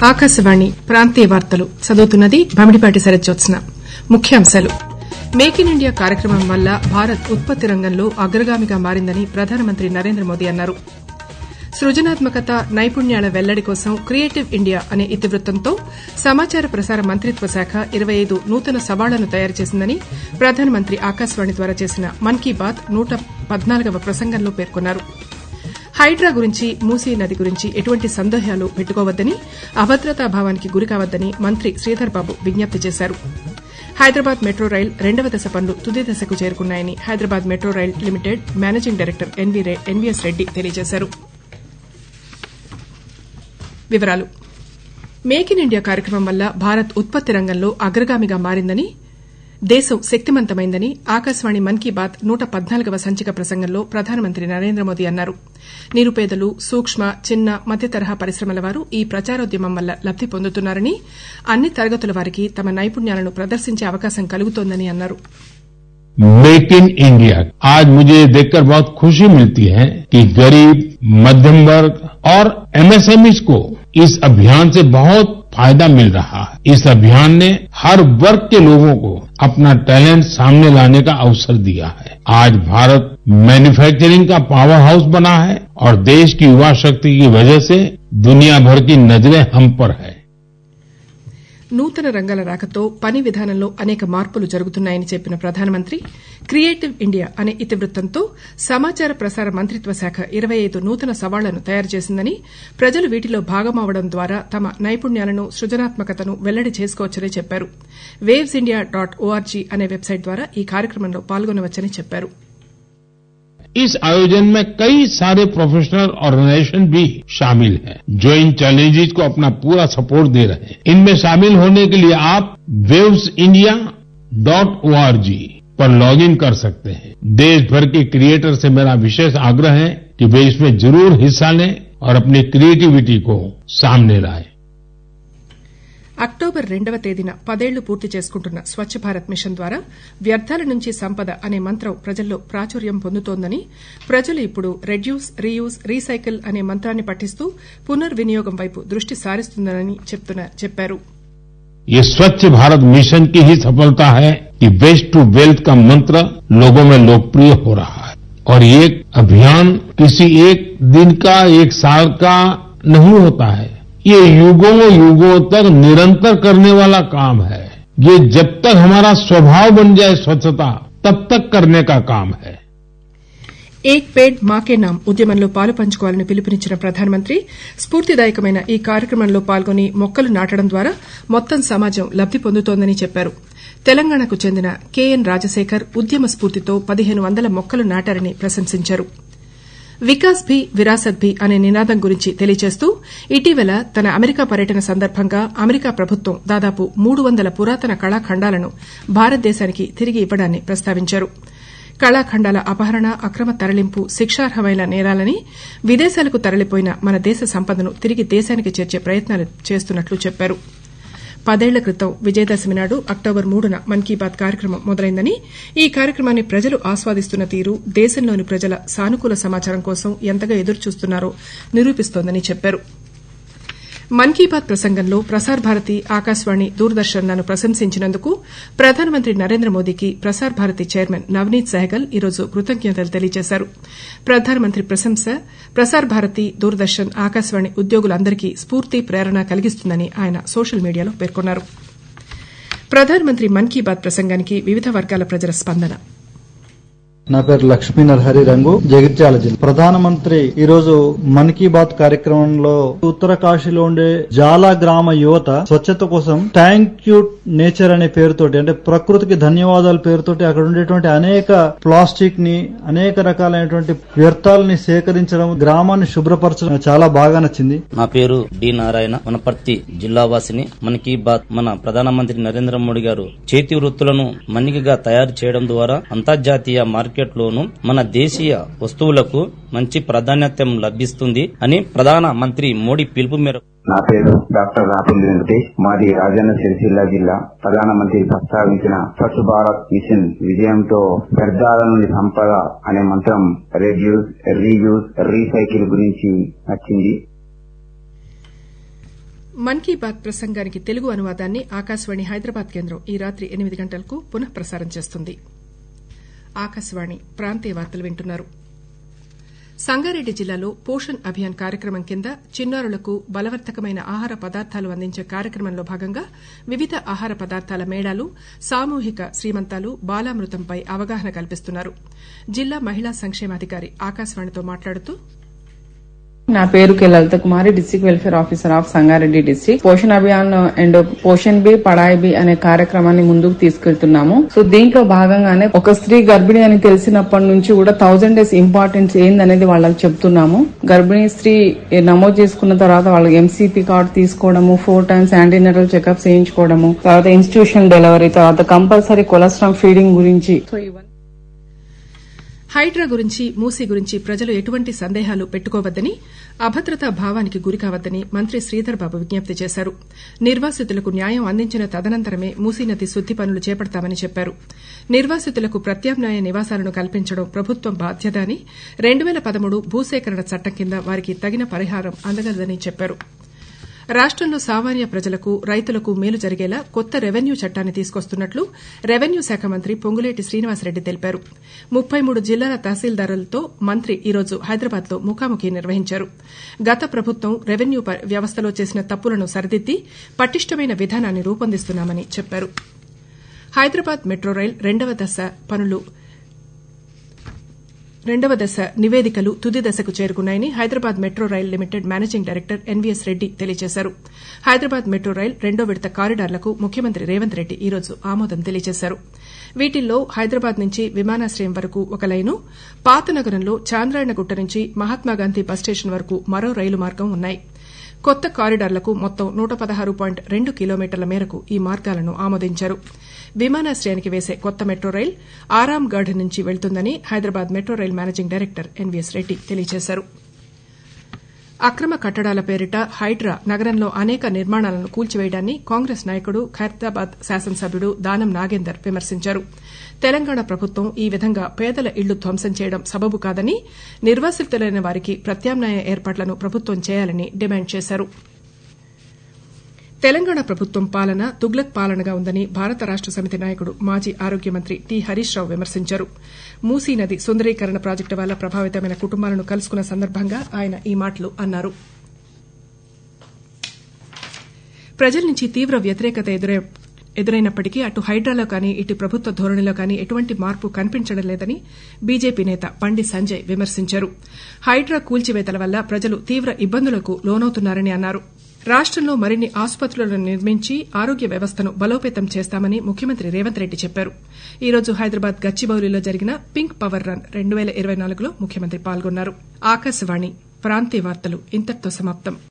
ఆకాశవాణి ప్రాంతీయ వార్తలు చదువుతున్నది భమిడిపాటి శరజ్జోత్స్న ముఖ్యాంశాలు మేక్ ఇన్ ఇండియా కార్యక్రమం వల్ల భారత్ ఉత్పత్తి రంగంలో అగ్రగామిగా మారిందని ప్రధానమంత్రి నరేంద్ర మోదీ అన్నారు సృజనాత్మకత నైపుణ్యాల వెల్లడి కోసం క్రియేటివ్ ఇండియా అనే ఇతివృత్తంతో సమాచార ప్రసార మంత్రిత్వ శాఖ ఇరవై ఐదు నూతన సవాళ్లను తయారు చేసిందని ప్రధానమంత్రి ఆకాశవాణి ద్వారా చేసిన మన్ కీ బాత్ నూట పద్నాలుగవ ప్రసంగంలో పేర్కొన్నారు హైడ్రా గురించి మూసీ నది గురించి ఎటువంటి సందేహాలు పెట్టుకోవద్దని అభద్రతా భావానికి గురికావద్దని మంత్రి శ్రీధర్ బాబు విజ్ఞప్తి చేశారు హైదరాబాద్ మెట్రో రైల్ రెండవ దశ పనులు తుది దశకు చేరుకున్నాయని Hyderabad metro rail limited managing director NVS Reddy తెలియజేశారు వివరాలు మేక్ ఇన్ ఇండియా కార్యక్రమం వల్ల భారత్ ఉత్పత్తి రంగంలో అగ్రగామిగా మారిందని దేశం శక్తిమంతమైందని ఆకాశవాణి మన్ కీ బాత్ నూట పద్నాలుగవ సంచిక ప్రసంగంలో ప్రధానమంత్రి నరేంద్ర మోదీ అన్నారు నిరుపేదలు సూక్ష్మ చిన్న మధ్య తరహా పరిశ్రమల వారు ఈ ప్రచారోద్యమం వల్ల లబ్ది పొందుతున్నారని అన్ని తరగతుల వారికి తమ నైపుణ్యాలను ప్రదర్శించే అవకాశం కలుగుతోందని అన్నారు मेक इन इंडिया आज मुझे ये देखकर बहुत खुशी मिलती है कि गरीब मध्यम वर्ग और एमएसएमईज को इस अभियान से बहुत फायदा मिल रहा है इस अभियान ने हर वर्ग के लोगों को अपना टैलेंट सामने लाने का अवसर दिया है आज भारत मैन्युफैक्चरिंग का पावर हाउस बना है और देश की युवा शक्ति की वजह से दुनिया भर की नजरें हम पर है నూతన రంగాల రాకతో పని విధానంలో అనేక మార్పులు జరుగుతున్నాయని చెప్పిన ప్రధానమంత్రి క్రియేటివ్ ఇండియా అనే ఇతివృత్తంతో సమాచార ప్రసార మంత్రిత్వ శాఖ ఇరవై ఐదు నూతన సవాళ్లను తయారు చేసిందని ప్రజలు వీటిలో భాగమవడం ద్వారా తమ నైపుణ్యాలను సృజనాత్మకతను వెల్లడి చేసుకోవచ్చని చెప్పారు వేవ్స్ ఇండియా డాట్ ఓఆర్జీ అనే వెబ్సైట్ ద్వారా ఈ కార్యక్రమంలో పాల్గొనవచ్చని చెప్పారు इस आयोजन में कई सारे प्रोफेशनल ऑर्गेनाइजेशन भी शामिल हैं जो इन चैलेंजेस को अपना पूरा सपोर्ट दे रहे हैं इनमें शामिल होने के लिए आप वेव्स इंडिया डॉट ओआरजी पर लॉग इन कर सकते हैं देश भर के क्रिएटर से मेरा विशेष आग्रह है कि वे इसमें जरूर हिस्सा लें और अपनी क्रिएटिविटी को सामने लाएं అక్టోబర్ రెండవ తేదీన పదేళ్లు పూర్తి చేసుకుంటున్న స్వచ్ఛ భారత్ మిషన్ ద్వారా వ్యర్థాల నుంచి సంపద అనే మంత్రం ప్రజల్లో ప్రాచుర్యం పొందుతోందని ప్రజలు ఇప్పుడు రెడ్యూస్ రీయూజ్ రీసైకిల్ అనే మంత్రాన్ని పఠిస్తూ పునర్వినియోగం వైపు దృష్టి సారిస్తుందని చెప్పారు ये स्वच्छ भारत मिशन की ही सफलता है कि वेस्ट टू वेल्थ का मंत्र लोगों में लोकप्रिय हो रहा है और ये अभियान किसी एक दिन का एक साल का नहीं होता है ये युगों युगों तक निरंतर करने वाला काम है ये जब तक हमारा स्वभाव बन जाए स्वच्छता तब तक करने का काम है ఏక్ పేడ్ మాకే నామ్ ఉద్యమంలో పాలు పంచుకోవాలని పిలుపునిచ్చిన ప్రధానమంత్రి స్పూర్తిదాయకమైన ఈ కార్యక్రమంలో పాల్గొని మొక్కలు నాటడం ద్వారా మొత్తం సమాజం లబ్ది పొందుతోందని చెప్పారు తెలంగాణకు చెందిన కెఎన్ రాజశేఖర్ ఉద్యమ స్పూర్తితో పదిహేను వందల మొక్కలు నాటారని ప్రశంసించారు వికాస్ భీ విరాసత్ భీ అనే నినాదం గురించి తెలియజేస్తూ ఇటీవల తన అమెరికా పర్యటన సందర్భంగా అమెరికా ప్రభుత్వం దాదాపు మూడు వందల పురాతన కళాఖండాలను భారతదేశానికి తిరిగి ఇవ్వడాన్ని ప్రస్తావించారు కళాఖండాల అపహరణ అక్రమ తరలింపు శిక్షార్హమైన నేరాలని విదేశాలకు తరలిపోయిన మన దేశ సంపదను తిరిగి దేశానికి చేర్చే ప్రయత్నాలు చేస్తున్నట్లు చెప్పారు పదేళ్ల క్రితం విజయదశమి నాడు అక్టోబర్ మూడున మన్ కీ బాత్ కార్యక్రమం మొదలైందని ఈ కార్యక్రమాన్ని ప్రజలు ఆస్వాదిస్తున్న తీరు దేశంలోని ప్రజల సానుకూల సమాచారం కోసం ఎంతగా ఎదురుచూస్తున్నారో నిరూపిస్తోందని చెప్పారు మన్ కీ బాత్ ప్రసంగంలో ప్రసార్ భారతి ఆకాశవాణి దూరదర్శన్లను ప్రశంసించినందుకు ప్రధానమంత్రి నరేంద్ర మోదీకి ప్రసార్ భారతి చైర్మన్ నవనీత్ సహగల్ ఈరోజు కృతజ్ఞతలు తెలియజేశారు ప్రధానమంత్రి ప్రశంస ప్రసార్ భారతి దూరదర్శన్ ఆకాశవాణి ఉద్యోగులందరికీ స్పూర్తి ప్రేరణ కలిగిస్తుందని ఆయన సోషల్ మీడియాలో పేర్కొన్నారు ప్రధానమంత్రి మన్ కీ బాత్ ప్రసంగానికి వివిధ వర్గాల ప్రజల స్పందన నా పేరు లక్ష్మీ నరహరి రంగు జగిత్యాల జిల్లా ప్రధానమంత్రి ఈ రోజు మన్ కీ బాత్ కార్యక్రమంలో ఉత్తర కాశీలో ఉండే జాలా గ్రామ యువత స్వచ్ఛత కోసం థ్యాంక్ యూ నేచర్ అనే పేరుతోటి అంటే ప్రకృతికి ధన్యవాదాల పేరుతోటి అక్కడ ఉండేటువంటి అనేక ప్లాస్టిక్ ని అనేక రకాలైనటువంటి వ్యర్థాలని సేకరించడం గ్రామాన్ని శుభ్రపరచడం చాలా బాగా నచ్చింది నా పేరు డి నారాయణ వనపర్తి జిల్లా వాసిని మన్ కీ బాత్ మన ప్రధానమంత్రి నరేంద్ర మోడీ గారు చేతి వృత్తులను మన్నికగా తయారు చేయడం ద్వారా అంతర్జాతీయ మార్కెట్ లోను మన దేశీయ వస్తువులకు మంచి ప్రాధాన్యత లభిస్తుంది అని ప్రధాన మంత్రి మోడీ పిలుపు మేరకు నా పేరు డాక్టర్ రాహుల్ వెంకటేష్ మాది రాజన్న సిరిసిల్ల జిల్లా ప్రధానమంత్రి ప్రస్తావించిన స్వచ్ఛ భారత్ మిషన్ విజయంతో వ్యర్థాల నుండి సంపద అనే మంత్రం రెడ్యూస్ రీయూజ్ రీసైకిల్ గురించి నచ్చింది మన్ కీ బాత్ ప్రసంగానికి తెలుగు అనువాదాన్ని ఆకాశవాణి హైదరాబాద్ కేంద్రం ఈ రాత్రి ఎనిమిది గంటలకు పునః ప్రసారం చేస్తుంది ఆకాశవాణి ప్రాంతీయ వార్తలు వింటున్నారు సంగారెడ్డి జిల్లాలో పోషణ్ అభియాన్ కార్యక్రమం కింద చిన్నారులకు బలవర్ధకమైన ఆహార పదార్థాలు అందించే కార్యక్రమంలో భాగంగా వివిధ ఆహార పదార్థాల మేళాలు సామూహిక శ్రీమంతాలు బాలామృతంపై అవగాహన కల్పిస్తున్నారు జిల్లా మహిళా సంక్షేమాధికారి ఆకాశవాణితో మాట్లాడుతూ నా పేరు K Lalitha Kumari district welfare officer of Sangareddy district Poshan Abhiyan and Poshan Bhi Padhai Bhi అనే కార్యక్రమాన్ని ముందుకు తీసుకెళ్తున్నాము సో దీంట్లో భాగంగానే ఒక స్త్రీ గర్భిణి అని తెలిసినప్పటి నుంచి కూడా థౌజండ్ డేస్ ఇంపార్టెన్స్ ఏందనేది వాళ్ళకి చెప్తున్నాము గర్భిణీ స్త్రీ నమోదు చేసుకున్న తర్వాత వాళ్ళకి ఎంసీపీ కార్డు తీసుకోవడము ఫోర్ టైమ్స్ యాంటీనటల్ చెకప్ చేయించుకోవడము తర్వాత ఇన్స్టిట్యూషన్ డెలివరీ తర్వాత కంపల్సరీ కొలెస్ట్రాల్ ఫీడింగ్ గురించి సో ఇవన్నీ హైడ్రా గురించి మూసీ గురించి ప్రజలు ఎటువంటి సందేహాలు పెట్టుకోవద్దని అభద్రతా భావానికి గురికావద్దని మంత్రి శ్రీధర్ బాబు విజ్ఞప్తి చేశారు నిర్వాసితులకు న్యాయం అందించిన తదనంతరమే మూసీ నది శుద్ది పనులు చేపడతామని చెప్పారు నిర్వాసితులకు ప్రత్యామ్నాయ నివాసాలను కల్పించడం ప్రభుత్వం బాధ్యత అని రెండు పేల పదమూడు భూసేకరణ చట్టం కింద వారికి తగిన పరిహారం అందగలదని చెప్పారు రాష్టంలో సామాన్య ప్రజలకు రైతులకు మేలు జరిగేలా కొత్త రెవెన్యూ చట్టాన్ని తీసుకొస్తున్నట్లు రెవెన్యూ శాఖ మంత్రి పొంగులేటి శ్రీనివాసరెడ్డి తెలిపారు ముప్పై మూడు జిల్లాల తహసీల్దారులతో మంత్రి ఈరోజు హైదరాబాద్లో ముఖాముఖి నిర్వహించారు గత ప్రభుత్వం రెవెన్యూ వ్యవస్థలో చేసిన తప్పులను సరిదిద్ది పటిష్టమైన విధానాన్ని రూపొందిస్తున్నామని చెప్పారు హైదరాబాద్ మెట్రో రైల్ రెండవ దశ పనులు రెండవ దశ నివేదికలు తుది దశకు చేరుకున్నాయని Hyderabad metro rail limited managing director NVS Reddy తెలియజేశారు హైదరాబాద్ మెట్రో రైల్ రెండో విడత కారిడార్లకు ముఖ్యమంత్రి రేవంత్ రెడ్డి ఈరోజు ఆమోదం తెలియజేశారు వీటిల్లో హైదరాబాద్ నుంచి విమానాశ్రయం వరకు ఒక లైను పాత నగరంలో చాంద్రాయణగుట్ట నుంచి మహాత్మాగాంధీ బస్ స్టేషన్ వరకు మరో రైలు మార్గం ఉన్నాయి కొత్త కారిడార్లకు మొత్తం నూట పదహారు పాయింట్ రెండు కిలోమీటర్ల మేరకు ఈ మార్గాలను ఆమోదించారు విమానాశ్రయానికి వేసే కొత్త మెట్రో రైల్ ఆరాంగఢ్ నుంచి వెళ్తుందని Hyderabad metro rail managing director NVS Reddy తెలియజేశారు అక్రమ కట్టడాల పేరిట హైడ్రా నగరంలో అనేక నిర్మాణాలను కూల్చివేయడాన్ని కాంగ్రెస్ నాయకుడు ఖైరతాబాద్ శాసనసభ్యుడు దానం నాగేందర్ విమర్శించారు తెలంగాణ ప్రభుత్వం ఈ విధంగా పేదల ఇళ్లు ధ్వంసం చేయడం సబబు కాదని నిర్వాసితులైన వారికి ప్రత్యామ్నాయ ఏర్పాట్లను ప్రభుత్వం చేయాలని డిమాండ్ చేశారు తెలంగాణ ప్రభుత్వం పాలన తుగ్లక్ పాలనగా ఉందని భారత రాష్ట సమితి నాయకుడు మాజీ ఆరోగ్య మంత్రి టి హరీష్ రావు విమర్శించారు మూసీ నది సుందరీకరణ ప్రాజెక్టు వల్ల ప్రభావితమైన కుటుంబాలను కలుసుకున్న సందర్భంగా ఆయన ఈ మాటలు అన్నారు ప్రజల నుంచి తీవ్ర వ్యతిరేకత ఎదురైనప్పటికీ అటు హైడ్రాలో కానీ ఇటు ప్రభుత్వ ధోరణిలో కానీ ఎటువంటి మార్పు కనిపించడం లేదని బీజేపీ నేత బండి సంజయ్ విమర్శించారు హైడ్రా కూల్చివేతల వల్ల ప్రజలు తీవ్ర ఇబ్బందులకు లోనవుతున్నారని అన్నారు రాష్టంలో మరిన్ని ఆసుపత్రులను నిర్మించి ఆరోగ్య వ్యవస్థను బలోపేతం చేస్తామని ముఖ్యమంత్రి రేవంత్ రెడ్డి చెప్పారు ఈ రోజు హైదరాబాద్ గచ్చిబౌలిలో జరిగిన పింక్ పవర్ రన్ రెండు పేల ఇరవై నాలుగులో ముఖ్యమంత్రి పాల్గొన్నారు ఆకాశవాణి ప్రాంతీయ వార్తలు ఇంతటితో సమాప్తం